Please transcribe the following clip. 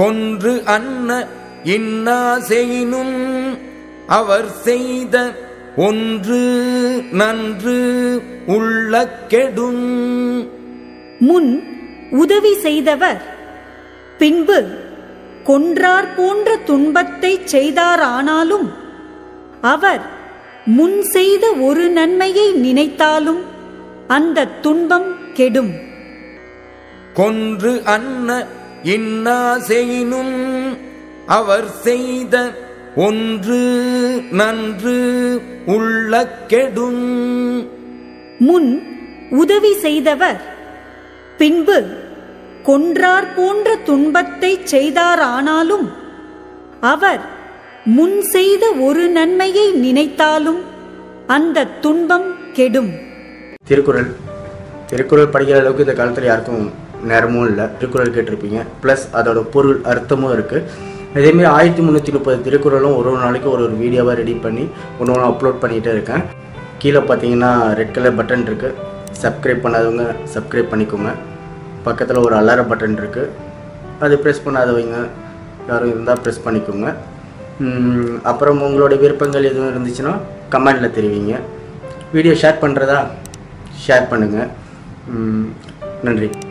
கொன்று அன்ன இன்னா செய்யினும் அவர் செய்த ஒன்று நன்று உள்ள கெடும் முன் உதவி செய்தவர் பின்பு கொன்றார் போன்ற துன்பத்தைச் செய்தாரானாலும் அவர் முன் செய்த ஒரு நன்மையை நினைத்தாலும் அந்த துன்பம் கெடும் கொன்று அன்ன இன்னா செய்யினும் அவர் செய்த ஒன்று நன்று உள்ள கெடும் முன் உதவி செய்தவர் பின்பு கொன்றார் போன்ற துன்பத்தைச் செய்தாரானாலும் அவர் முன் செய்த ஒரு நன்மையை நினைத்தாலும் அந்த துன்பம் கெடும் திருக்குறள் திருக்குறள் படிக்கிற அளவுக்கு இந்த காலத்தில் யாருக்கும் நேரமும் இல்லை திருக்குறள் கேட்டிருப்பீங்க ப்ளஸ் அதோட பொருள் அர்த்தமும் இருக்குது இதேமாரி ஆயிரத்தி முந்நூற்றி முப்பது திருக்குறளும் ஒரு ஒரு நாளைக்கு ஒரு ஒரு வீடியோவாக ரெடி பண்ணி ஒன்று ஒன்று அப்லோட் பண்ணிகிட்டே இருக்கேன் கீழே பார்த்தீங்கன்னா ரெட் கலர் பட்டன் இருக்குது சப்ஸ்கிரைப் பண்ணாதவங்க சப்ஸ்கிரைப் பண்ணிக்கோங்க பக்கத்தில் ஒரு அலார பட்டன் இருக்குது அது ப்ரெஸ் பண்ணாதவங்க யாரும் இருந்தால் ப்ரெஸ் பண்ணிக்கோங்க உம், அப்புறம் உங்களோட விருப்பங்கள் எதுவும் இருந்துச்சுன்னா கமெண்டில் தெரிவிங்க வீடியோ ஷேர் பண்ணுறதா ஷேர் பண்ணுங்கள் நன்றி